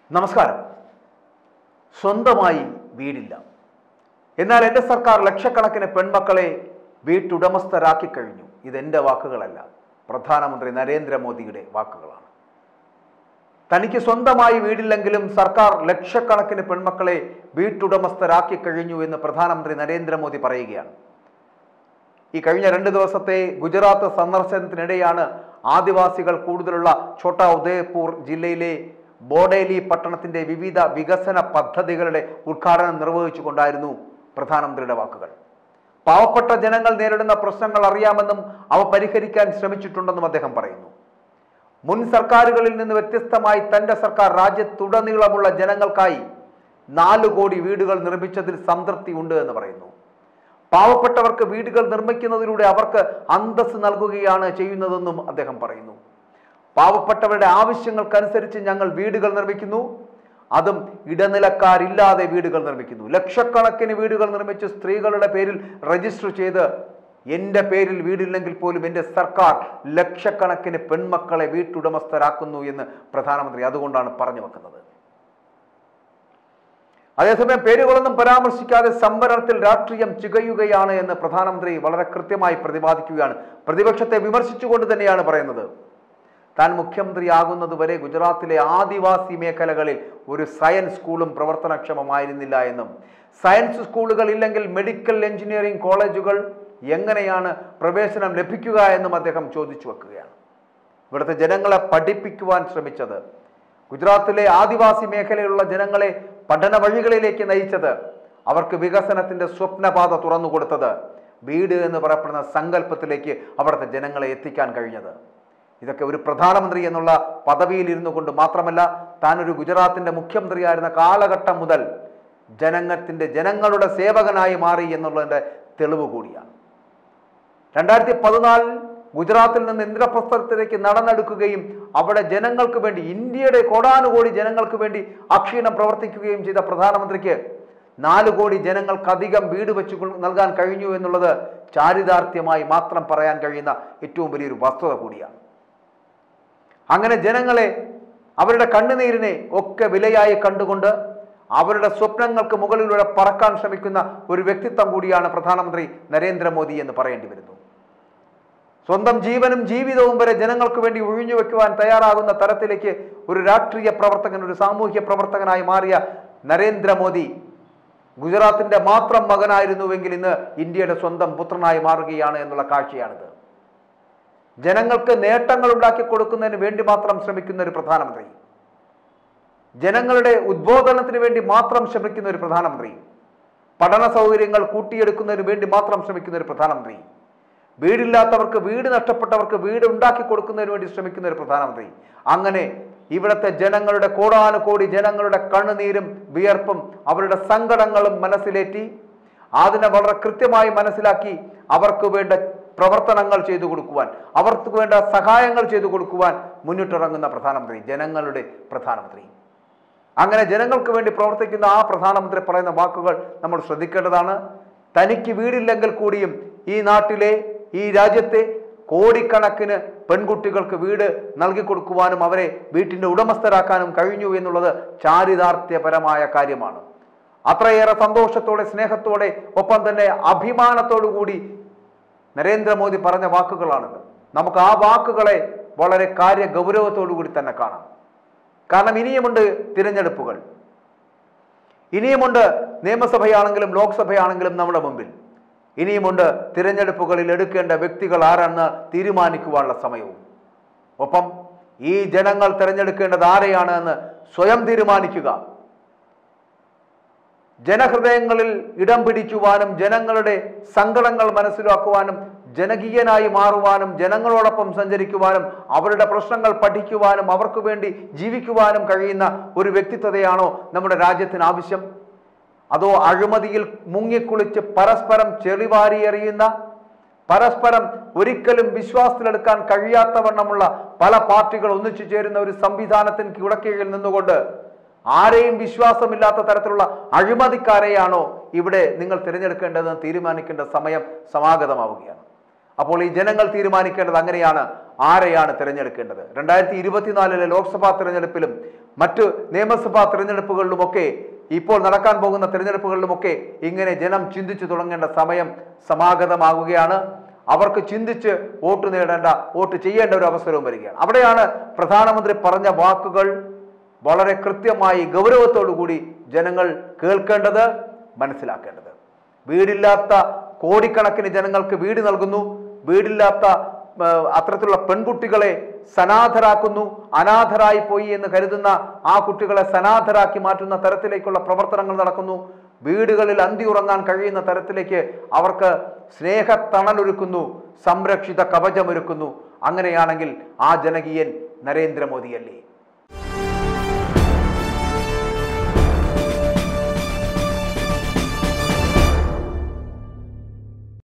നമസ്കാരം സ്വന്തമായി വീടില്ല എന്നാൽ എൻ്റെ സർക്കാർ ലക്ഷക്കണക്കിന് പെൺമക്കളെ വീട്ടുടമസ്ഥരാക്കി കഴിഞ്ഞു ഇതെൻ്റെ വാക്കുകളല്ല പ്രധാനമന്ത്രി നരേന്ദ്രമോദിയുടെ വാക്കുകളാണ് തനിക്ക് സ്വന്തമായി വീടില്ലെങ്കിലും സർക്കാർ ലക്ഷക്കണക്കിന് പെൺമക്കളെ വീട്ടുടമസ്ഥരാക്കി കഴിഞ്ഞു എന്ന് പ്രധാനമന്ത്രി നരേന്ദ്രമോദി പറയുകയാണ് ഈ കഴിഞ്ഞ രണ്ട് ദിവസത്തെ ഗുജറാത്ത് സന്ദർശനത്തിനിടെയാണ് ആദിവാസികൾ കൂടുതലുള്ള ഛോട്ടാ ഉദയപൂർ ജില്ലയിലെ ബോഡേലി പട്ടണത്തിന്റെ വിവിധ വികസന പദ്ധതികളുടെ ഉദ്ഘാടനം നിർവഹിച്ചുകൊണ്ടായിരുന്നു പ്രധാനമന്ത്രിയുടെ വാക്കുകൾ പാവപ്പെട്ട ജനങ്ങൾ നേരിടുന്ന പ്രശ്നങ്ങൾ അറിയാമെന്നും അവ പരിഹരിക്കാൻ ശ്രമിച്ചിട്ടുണ്ടെന്നും അദ്ദേഹം പറയുന്നു മുൻ സർക്കാരുകളിൽ നിന്ന് വ്യത്യസ്തമായി തന്റെ സർക്കാർ രാജ്യത്തുടനീളമുള്ള ജനങ്ങൾക്കായി നാല് കോടി വീടുകൾ നിർമ്മിച്ചതിൽ സംതൃപ്തി ഉണ്ട് എന്ന് പറയുന്നു പാവപ്പെട്ടവർക്ക് വീടുകൾ നിർമ്മിക്കുന്നതിലൂടെ അവർക്ക് അന്തസ് നൽകുകയാണ് ചെയ്യുന്നതെന്നും അദ്ദേഹം പറയുന്നു പാവപ്പെട്ടവരുടെ ആവശ്യങ്ങൾക്കനുസരിച്ച് ഞങ്ങൾ വീടുകൾ നിർമ്മിക്കുന്നു അതും ഇടനിലക്കാരില്ലാതെ വീടുകൾ നിർമ്മിക്കുന്നു ലക്ഷക്കണക്കിന് വീടുകൾ നിർമ്മിച്ച് സ്ത്രീകളുടെ പേരിൽ രജിസ്റ്റർ ചെയ്ത് എൻ്റെ പേരിൽ വീടില്ലെങ്കിൽ പോലും എൻ്റെ സർക്കാർ ലക്ഷക്കണക്കിന് പെൺമക്കളെ വീട്ടുടമസ്ഥരാക്കുന്നു എന്ന് പ്രധാനമന്ത്രി അതുകൊണ്ടാണ് പറഞ്ഞു വെക്കുന്നത് അതേസമയം പേരുകളൊന്നും പരാമർശിക്കാതെ സംവരണത്തിൽ രാഷ്ട്രീയം ചികയുകയാണ് എന്ന് പ്രധാനമന്ത്രി വളരെ കൃത്യമായി പ്രതിപാദിക്കുകയാണ് പ്രതിപക്ഷത്തെ വിമർശിച്ചുകൊണ്ട് തന്നെയാണ് പറയുന്നത് താൻ മുഖ്യമന്ത്രിയാകുന്നത് വരെ ഗുജറാത്തിലെ ആദിവാസി മേഖലകളിൽ ഒരു സയൻസ് സ്കൂളും പ്രവർത്തനക്ഷമമായിരുന്നില്ല എന്നും സയൻസ് സ്കൂളുകൾ ഇല്ലെങ്കിൽ മെഡിക്കൽ എഞ്ചിനീയറിംഗ് കോളേജുകൾ എങ്ങനെയാണ് പ്രവേശനം ലഭിക്കുക എന്നും അദ്ദേഹം ചോദിച്ചു വെക്കുകയാണ് ഇവിടുത്തെ ജനങ്ങളെ പഠിപ്പിക്കുവാൻ ശ്രമിച്ചത് ഗുജറാത്തിലെ ആദിവാസി മേഖലയിലുള്ള ജനങ്ങളെ പഠന വഴികളിലേക്ക് നയിച്ചത് അവർക്ക് വികസനത്തിന്റെ സ്വപ്നപാത തുറന്നു കൊടുത്തത് വീട് എന്ന് പറയപ്പെടുന്ന സങ്കല്പത്തിലേക്ക് അവിടുത്തെ ജനങ്ങളെ എത്തിക്കാൻ കഴിഞ്ഞത് ഇതൊക്കെ ഒരു പ്രധാനമന്ത്രി എന്നുള്ള പദവിയിൽ ഇരുന്നു കൊണ്ട് മാത്രമല്ല താൻ ഒരു ഗുജറാത്തിന്റെ മുഖ്യമന്ത്രിയായിരുന്ന കാലഘട്ടം മുതൽ ജനങ്ങത്തിന്റെ ജനങ്ങളുടെ സേവകനായി മാറി എന്നുള്ളതിന്റെ തെളിവ് കൂടിയാണ് രണ്ടായിരത്തി പതിനാലിൽ ഗുജറാത്തിൽ നിന്ന് ഇന്ദ്രപ്രസ്ഥത്തിലേക്ക് നടന്നെടുക്കുകയും അവിടെ ജനങ്ങൾക്ക് വേണ്ടി ഇന്ത്യയുടെ കോടാനുകോടി ജനങ്ങൾക്ക് വേണ്ടി അക്ഷീണം പ്രവർത്തിക്കുകയും ചെയ്ത പ്രധാനമന്ത്രിക്ക് നാല് കോടി ജനങ്ങൾക്കധികം വീട് വെച്ച് കൊ- നൽകാൻ കഴിഞ്ഞു എന്നുള്ളത് ചാരിതാർത്ഥ്യമായി മാത്രം പറയാൻ കഴിയുന്ന ഏറ്റവും വലിയൊരു വസ്തുത കൂടിയാണ് അങ്ങനെ ജനങ്ങളെ അവരുടെ കണ്ണുനീരിനെ ഒക്കെ വിലയായി കണ്ടുകൊണ്ട് അവരുടെ സ്വപ്നങ്ങൾക്ക് മുകളിലൂടെ പറക്കാൻ ശ്രമിക്കുന്ന ഒരു വ്യക്തിത്വം കൂടിയാണ് പ്രധാനമന്ത്രി നരേന്ദ്രമോദി എന്ന് പറയേണ്ടി വരുന്നു സ്വന്തം ജീവനും ജീവിതവും വരെ ജനങ്ങൾക്ക് വേണ്ടി ഒഴിഞ്ഞു വെക്കുവാൻ തയ്യാറാകുന്ന തരത്തിലേക്ക് ഒരു രാഷ്ട്രീയ പ്രവർത്തകൻ ഒരു സാമൂഹ്യ പ്രവർത്തകനായി മാറിയ നരേന്ദ്രമോദി ഗുജറാത്തിന്റെ മാത്രം മകനായിരുന്നുവെങ്കിൽ ഇന്ന് ഇന്ത്യയുടെ സ്വന്തം പുത്രനായി മാറുകയാണ് എന്നുള്ള കാഴ്ചയാണിത് ജനങ്ങൾക്ക് നേട്ടങ്ങൾ ഉണ്ടാക്കി കൊടുക്കുന്നതിന് വേണ്ടി മാത്രം ശ്രമിക്കുന്ന ഒരു പ്രധാനമന്ത്രി ജനങ്ങളുടെ ഉദ്ബോധനത്തിന് വേണ്ടി മാത്രം ശ്രമിക്കുന്ന ഒരു പ്രധാനമന്ത്രി പഠന സൗകര്യങ്ങൾ കൂട്ടിയെടുക്കുന്നതിന് വേണ്ടി മാത്രം ശ്രമിക്കുന്ന ഒരു പ്രധാനമന്ത്രി വീടില്ലാത്തവർക്ക് വീട് നഷ്ടപ്പെട്ടവർക്ക് വീട് ഉണ്ടാക്കി കൊടുക്കുന്നതിന് വേണ്ടി ശ്രമിക്കുന്ന ഒരു പ്രധാനമന്ത്രി അങ്ങനെ ഇവിടുത്തെ ജനങ്ങളുടെ കോടാനുകോടി ജനങ്ങളുടെ കണ്ണുനീരും വിയർപ്പും അവരുടെ സങ്കടങ്ങളും മനസ്സിലേറ്റി അതിനെ വളരെ കൃത്യമായി മനസ്സിലാക്കി അവർക്ക് വേണ്ട പ്രവർത്തനങ്ങൾ ചെയ്തു കൊടുക്കുവാൻ അവർക്ക് വേണ്ട സഹായങ്ങൾ ചെയ്തു കൊടുക്കുവാൻ മുന്നിട്ടിറങ്ങുന്ന പ്രധാനമന്ത്രി ജനങ്ങളുടെ പ്രധാനമന്ത്രി അങ്ങനെ ജനങ്ങൾക്ക് വേണ്ടി പ്രവർത്തിക്കുന്ന ആ പ്രധാനമന്ത്രി പറയുന്ന വാക്കുകൾ നമ്മൾ ശ്രദ്ധിക്കേണ്ടതാണ് തനിക്ക് വീടില്ലെങ്കിൽ കൂടിയും ഈ നാട്ടിലെ ഈ രാജ്യത്തെ കോടിക്കണക്കിന് പെൺകുട്ടികൾക്ക് വീട് നൽകി കൊടുക്കുവാനും അവരെ വീട്ടിന്റെ ഉടമസ്ഥരാക്കാനും കഴിഞ്ഞു എന്നുള്ളത് ചാരിതാർത്ഥ്യപരമായ കാര്യമാണ് അത്രയേറെ സന്തോഷത്തോടെ സ്നേഹത്തോടെ ഒപ്പം തന്നെ അഭിമാനത്തോടു കൂടി നരേന്ദ്രമോദി പറഞ്ഞ വാക്കുകളാണിത് നമുക്ക് ആ വാക്കുകളെ വളരെ കാര്യ ഗൗരവത്തോടു കൂടി തന്നെ കാണാം കാരണം ഇനിയുമുണ്ട് തിരഞ്ഞെടുപ്പുകൾ ഇനിയുമുണ്ട് നിയമസഭയാണെങ്കിലും ലോക്സഭയാണെങ്കിലും നമ്മുടെ മുമ്പിൽ ഇനിയുമുണ്ട് തിരഞ്ഞെടുപ്പുകളിൽ എടുക്കേണ്ട വ്യക്തികൾ ആരെന്ന് തീരുമാനിക്കുവാനുള്ള സമയവും ഒപ്പം ഈ ജനങ്ങൾ തിരഞ്ഞെടുക്കേണ്ടത് ആരെയാണ് എന്ന് സ്വയം തീരുമാനിക്കുക ജനഹൃദയങ്ങളിൽ ഇടം പിടിക്കുവാനും ജനങ്ങളുടെ സങ്കടങ്ങൾ മനസ്സിലാക്കുവാനും ജനകീയനായി മാറുവാനും ജനങ്ങളോടൊപ്പം സഞ്ചരിക്കുവാനും അവരുടെ പ്രശ്നങ്ങൾ പഠിക്കുവാനും അവർക്ക് വേണ്ടി ജീവിക്കുവാനും കഴിയുന്ന ഒരു വ്യക്തിത്വതയാണോ നമ്മുടെ രാജ്യത്തിന് ആവശ്യം അതോ അഴിമതിയിൽ മുങ്ങിക്കുളിച്ച് പരസ്പരം ചെളിവാരിയെറിയുന്ന പരസ്പരം ഒരിക്കലും വിശ്വാസത്തിലെടുക്കാൻ കഴിയാത്തവണ്ണമുള്ള പല പാർട്ടികൾ ഒന്നിച്ചു ചേരുന്ന ഒരു സംവിധാനത്തിന് കിടക്കയിൽ നിന്നുകൊണ്ട് ആരെയും വിശ്വാസമില്ലാത്ത തരത്തിലുള്ള അഴിമതിക്കാരെയാണോ ഇവിടെ നിങ്ങൾ തിരഞ്ഞെടുക്കേണ്ടതെന്ന് തീരുമാനിക്കേണ്ട സമയം സമാഗതമാവുകയാണ് അപ്പോൾ ഈ ജനങ്ങൾ തീരുമാനിക്കേണ്ടത് അങ്ങനെയാണ് ആരെയാണ് തിരഞ്ഞെടുക്കേണ്ടത് രണ്ടായിരത്തി ഇരുപത്തിനാലിലെ ലോക്സഭാ തിരഞ്ഞെടുപ്പിലും മറ്റ് നിയമസഭാ തിരഞ്ഞെടുപ്പുകളിലുമൊക്കെ ഇപ്പോൾ നടക്കാൻ പോകുന്ന തിരഞ്ഞെടുപ്പുകളിലുമൊക്കെ ഇങ്ങനെ ജനം ചിന്തിച്ചു തുടങ്ങേണ്ട സമയം സമാഗതമാകുകയാണ് അവർക്ക് ചിന്തിച്ച് വോട്ട് നേടേണ്ട വോട്ട് ചെയ്യേണ്ട ഒരു അവസരവും വരികയാണ് അവിടെയാണ് പ്രധാനമന്ത്രി പറഞ്ഞ വാക്കുകൾ വളരെ കൃത്യമായി ഗൗരവത്തോടു കൂടി ജനങ്ങൾ കേൾക്കേണ്ടത് മനസ്സിലാക്കേണ്ടത് വീടില്ലാത്ത കോടിക്കണക്കിന് ജനങ്ങൾക്ക് വീട് നൽകുന്നു വീടില്ലാത്ത ആ, അത്തരത്തിലുള്ള പെൺകുട്ടികളെ സനാഥരാക്കുന്നു അനാഥരായി പോയി എന്ന് കരുതുന്ന ആ കുട്ടികളെ സനാഥരാക്കി മാറ്റുന്ന തരത്തിലേക്കുള്ള പ്രവർത്തനങ്ങൾ നടക്കുന്നു വീടുകളിൽ അന്തി ഉറങ്ങാൻ കഴിയുന്ന തരത്തിലേക്ക് അവർക്ക് സ്നേഹത്തണലൊരുക്കുന്നു സംരക്ഷിത കവചമൊരുക്കുന്നു അങ്ങനെയാണെങ്കിൽ ആ ജനകീയൻ നരേന്ദ്രമോദിയല്ലേ